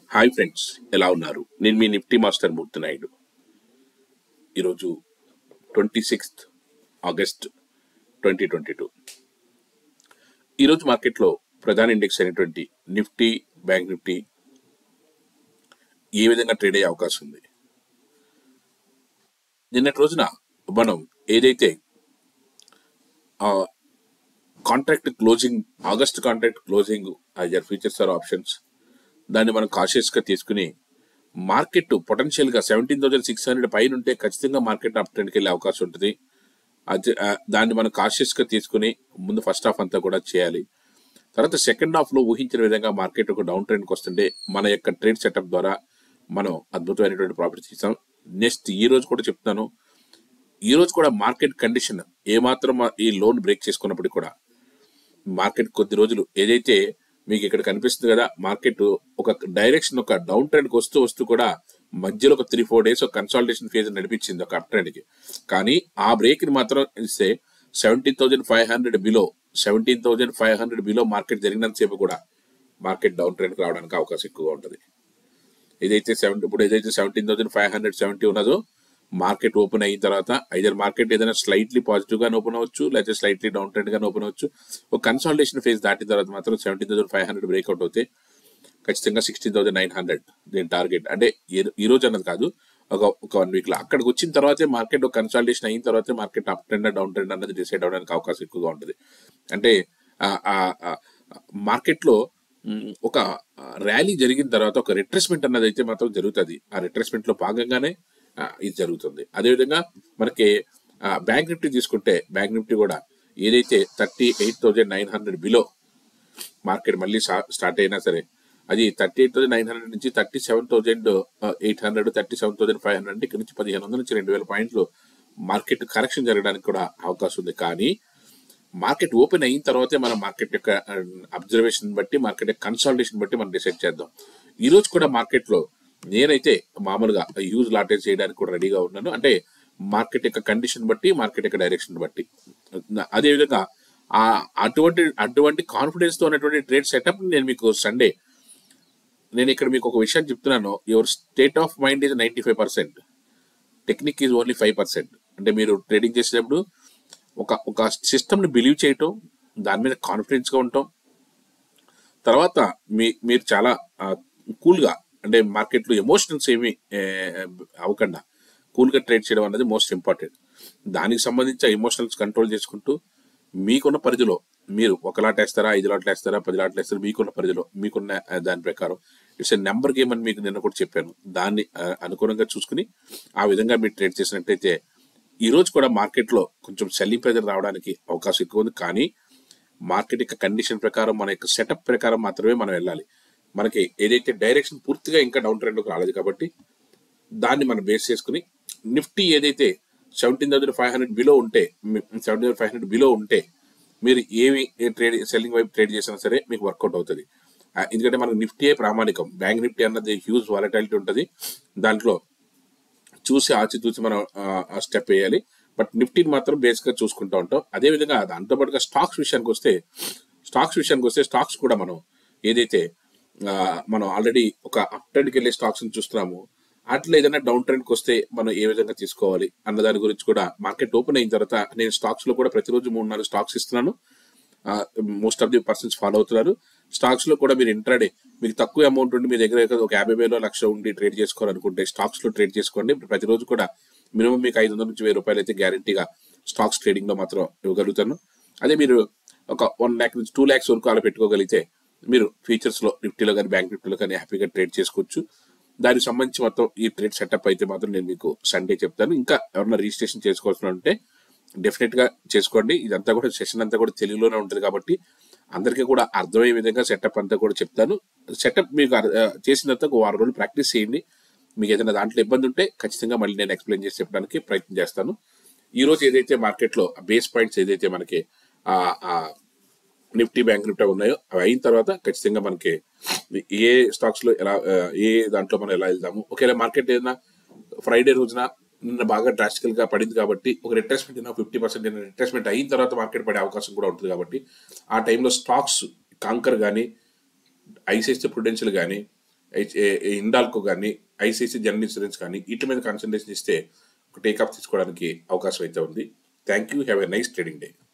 hi friends ఎలా ఉన్నారు నేను మీ నిఫ్టీ మాస్టర్ మూర్తి నాయుడు ఈరోజు twenty sixth August twenty twenty two ఈరోజు మార్కెట్లో ప్రధాన ఇండెక్స్ అయినటువంటి నిఫ్టీ బ్యాంక్ నిఫ్టీ ఏ విధంగా ట్రేడ్ అయ్యే అవకాశం ఉంది నిన్నటి రోజున మనం ఏదైతే contract closing August contract closing either futures or options దాన్ని మనం కాషియస్ గా తీసుకుని మార్కెట్ పొటెన్షియల్ గా సెవెంటీన్ థౌసండ్ సిక్స్ హండ్రెడ్ పైన ఉంటే ఖచ్చితంగా మార్కెట్ అప్ ట్రెండ్కి వెళ్ళే అవకాశం ఉంటుంది అది ఆ, దాన్ని మనం కాషియస్ గా తీసుకుని ముందు ఫస్ట్ హాఫ్ అంతా కూడా చేయాలి తర్వాత సెకండ్ హాఫ్ లో ఊహించిన విధంగా మార్కెట్ ఒక డౌన్ ట్రెండ్కి వస్తుంటే మన యొక్క ట్రేడ్ సెటప్ ద్వారా మనం అద్భుతమైనటువంటి ప్రాఫిట్స్ ఇస్తాం నెక్స్ట్ ఈ రోజు కూడా చెప్తాను ఈ రోజు కూడా మార్కెట్ కండిషన్ ఏమాత్రం ఈ లోన్ బ్రేక్ చేసుకున్నప్పటికీ కూడా మార్కెట్ కొద్ది రోజులు ఏదైతే మీకు ఇక్కడ కనిపిస్తుంది కదా మార్కెట్ ఒక డైరెక్షన్ ఒక డౌన్ ట్రెండ్ కి వస్తూ వస్తూ కూడా మధ్యలో ఒక త్రీ ఫోర్ డేస్ ఒక కన్సల్టేషన్ ఫేజ్ నడిపించింది ఒక అప్ ట్రెండ్ కి కానీ ఆ బ్రేక్ ని మాత్రం ఇస్తే seventeen thousand five hundred below seventeen thousand five hundred below market జరిగినంతసేపు కూడా మార్కెట్ డౌన్ ట్రెండ్ కి రావడానికి అవకాశం ఎక్కువగా ఉంటుంది ఏదైతే సెవెంటీ ఇప్పుడు ఏదైతే seventeen thousand five hundred seventy ఉన్నదో మార్కెట్ ఓపెన్ అయిన తర్వాత ఐదర్ మార్కెట్ ఏదైనా స్లైట్లీ పాజిటివ్ గానే ఓపెన్ అవ్వచ్చు లేకపోతే స్లైట్లీ డౌన్ ట్రెండ్ గానే ఓపెన్ అవ్వచ్చు ఒక కన్సల్టేషన్ ఫేజ్ దాటిన తర్వాత మాత్రం seventeen thousand five hundred breakout అవుతే ఖచ్చితంగా సిక్స్టీన్ థౌసండ్ నైన్ హండ్రెడ్ దీని టార్గెట్ అంటే ఈ- ఈ రోజు అన్నది కాదు ఒక ఒక వన్ వీక్ లో అక్కడికి వచ్చిన తర్వాతే మార్కెట్ ఒక కన్సల్టేషన్ అయిన తర్వాతే market up trend down trend అన్నది డిసైడ్ అవడానికి అవకాశం ఎక్కువగా ఉంటుంది అంటే మార్కెట్ లో మ్, ఒక ర్యాలీ జరిగిన తర్వాత ఒక రిట్రెస్మెంట్ అన్నది అయితే మాత్రం జరుగుతుంది ఆ రిట్రెస్మెంట్ లో భాగంగానే ఆ, ఇది జరుగుతుంది అదేవిధంగా మనకి బ్యాంక్ నిఫ్టీ తీసుకుంటే బ్యాంక్ నిఫ్టీ కూడా ఏదైతే thirty eight thousand nine hundred below market మళ్ళీ స్టార్ట్ అయినా సరే అది thirty eight thousand nine hundred నుంచి thirty seven thousand eight hundred thirty seven thousand five hundred ఇక్కడ నుంచి పదిహేను వందల నుంచి రెండు వేల పాయింట్లు మార్కెట్ కరెక్షన్ జరగడానికి కూడా అవకాశం ఉంది కానీ మార్కెట్ ఓపెన్ అయిన తర్వాతే మనం మార్కెట్ యొక్క అబ్జర్వేషన్ బట్టి మార్కెట్ యొక్క కన్సల్టేషన్ బట్టి మనం డిసైడ్ చేద్దాం ఈ రోజు కూడా మార్కెట్ లో నేనైతే మామూలుగా యూజ్ లాటేజ్ చేయడానికి కూడా రెడీగా ఉన్నాను అంటే మార్కెట్ యొక్క కండిషన్ బట్టి మార్కెట్ యొక్క డైరెక్షన్ బట్టి అదే విధంగా ఆ అటువంటి అటువంటి కాన్ఫిడెన్స్ తో ఉన్నటువంటి ట్రేడ్ సెటప్ నేను మీకు సండే నేను ఇక్కడ మీకు ఒక విషయం చెప్తున్నాను your state of mind is ninety five percent technique is only five percent అంటే మీరు ట్రేడింగ్ చేసేటప్పుడు ఒక ఒక సిస్టమ్ ని బిలీవ్ చేయటం దాని మీద కాన్ఫిడెన్స్ గా ఉండటం తర్వాత మీ మీరు చాలా కూల్ గా అంటే మార్కెట్ లో ఎమోషనల్స్ ఏమి ఏ, అవ్వకుండా కూల్ గా ట్రేడ్ చేయడం అనేది మోస్ట్ ఇంపార్టెంట్ దానికి సంబంధించి ఎమోషనల్స్ కంట్రోల్ చేసుకుంటూ మీకున్న పరిధిలో మీరు ఒక లాట్ వేస్తారా ఐదు లాట్లు వేస్తారా పది లాట్లు వేస్తారా మీకున్న పరిధిలో మీకున్న ఆ, దాని ప్రకారం ఇట్స్ ఎ నెంబర్ గేమ్ అని మీకు నిన్న కూడా చెప్పాను దాన్ని ఆ, అనుగుణంగా చూసుకుని ఆ విధంగా మీరు ట్రేడ్ చేసినట్టయితే ఈ రోజు కూడా మార్కెట్ లో కొంచెం సెల్లింగ్ ప్రెజర్ రావడానికి అవకాశం ఎక్కువ ఉంది కానీ మార్కెట్ యొక్క కండిషన్ ప్రకారం మన యొక్క సెటప్ ప్రకారం మాత్రమే మనం వెళ్ళాలి మనకి ఏదైతే డైరెక్షన్ పూర్తిగా ఇంకా డౌన్ ట్రెండ్ రాలేదు కాబట్టి దాన్ని మనం బేస్ చేసుకుని నిఫ్టీ ఏదైతే seventeen thousand five hundred below ఉంటే సెవెంటీన్ ఫైవ్ హండ్రెడ్ బిలో ఉంటే మీరు ఏవి ట్రేడ్ సెల్లింగ్ వైపు ట్రేడ్ చేసినా సరే మీకు వర్కౌట్ అవుతుంది ఆ, ఎందుకంటే మనకు నిఫ్టీయే ప్రామాణికం బ్యాంక్ నిఫ్టీ అన్నది హ్యూజ్ వాలటాలిటీ ఉంటుంది దాంట్లో చూసి ఆచితూచి మనం స్టెప్ వేయాలి బట్ నిఫ్టీని మాత్రం బేస్ గా చూసుకుంటూ ఉంటాం అదే విధంగా దాంతో పాటుగా స్టాక్స్ విషయానికి వస్తే స్టాక్స్ విషయానికి వస్తే స్టాక్స్ కూడా మనం ఏదైతే ఆ, మనం ఆల్రెడీ ఒక అప్ ట్రెండ్కి వెళ్ళే స్టాక్స్ చూస్తున్నాము అట్లా ఏదైనా డౌన్ ట్రెండ్కి వస్తే మనం ఏ విధంగా తీసుకోవాలి అన్న దాని గురించి కూడా మార్కెట్ ఓపెన్ అయిన తర్వాత నేను స్టాక్స్ లో కూడా ప్రతిరోజు మూడు నాలుగు స్టాక్స్ ఇస్తున్నాను most of the persons follow అవుతున్నారు స్టాక్స్ లో కూడా మీరు ఇంట్రాడే మీకు తక్కువ అమౌంట్ ఉండి మీ దగ్గర ఏదో ఒక యాభై వేలు లక్ష ఉండి ట్రేడ్ చేసుకోవాలనుకుంటే స్టాక్స్ లో ట్రేడ్ చేసుకోండి ప్రతిరోజు కూడా మినిమం మీకు ఐదు వందల నుంచి వెయ్యి రూపాయలు అయితే గ్యారంటీగా స్టాక్స్ ట్రేడింగ్ లో మాత్రం ఇవ్వగలుగుతాను అదే మీరు ఒక వన్ ల్యాక్ నుంచి టూ ల్యాక్స్ వరకు అలా పెట్టుకోగలిగితే మీరు ఫ్యూచర్స్ లో నిఫ్టీలో కానీ బ్యాంక్ నిఫ్టీలో కానీ హ్యాపీగా ట్రేడ్ చేసుకోవచ్చు దానికి సంబంధించి మొత్తం ఈ ట్రేడ్ సెటప్ అయితే మాత్రం నేను మీకు సండే చెప్తాను ఇంకా ఎవరైనా రిజిస్ట్రేషన్ చేసుకోవాల్సిన ఉంటే డెఫినెట్ గా చేసుకోండి ఇదంతా కూడా సెషన్ అంతా కూడా తెలుగులోనే ఉంటుంది కాబట్టి అందరికీ కూడా అర్థమయ్యే విధంగా సెటప్ అంతా కూడా చెప్తాను సెటప్ మీకు అర్- ఆ, చేసిన తర్వాత ఒక వారం రోజులు ప్రాక్టీస్ చేయండి మీకు ఏదైనా దాంట్లో ఇబ్బంది ఉంటే ఖచ్చితంగా మళ్ళీ నేను ఎక్స్ప్లెయిన్ చేసి చెప్పడానికి ప్రయత్నం చేస్తాను ఈ రోజు ఏదైతే మార్కెట్ లో బేస్ పాయింట్స్ ఏదైతే మనకి ఆ ఆ నిఫ్టీ బ్యాంక్ నిఫ్టీ ఉన్నాయో అవి అయిన తర్వాత ఖచ్చితంగా మనకి ఏ స్టాక్స్ లో ఎలా ఆ, ఏ దాంట్లో మనం ఎలా వెళ్దాము ఒకవేళ మార్కెట్ ఏదైనా ఫ్రైడే రోజున నిన్న బాగా డ్రాస్టికల్ గా పడింది కాబట్టి ఒక రిట్రెస్మెంట్ అయినా ఫిఫ్టీ పర్సెంట్ రిట్రెస్మెంట్ అయిన తర్వాత మార్కెట్ పడే అవకాశం కూడా ఉంటుంది కాబట్టి ఆ టైంలో స్టాక్స్ కాంకర్ కానీ ఐసిఐసిఐ ప్రుడెన్షియల్ కానీ ఇండాల్కో కానీ ఐసిఐసి జనరల్ ఇన్సూరెన్స్ కానీ వీటి మీద కాన్సన్ట్రేషన్ ఇస్తే ఒక టేకప్ తీసుకోవడానికి అవకాశం అయితే ఉంది thank you have a nice trading day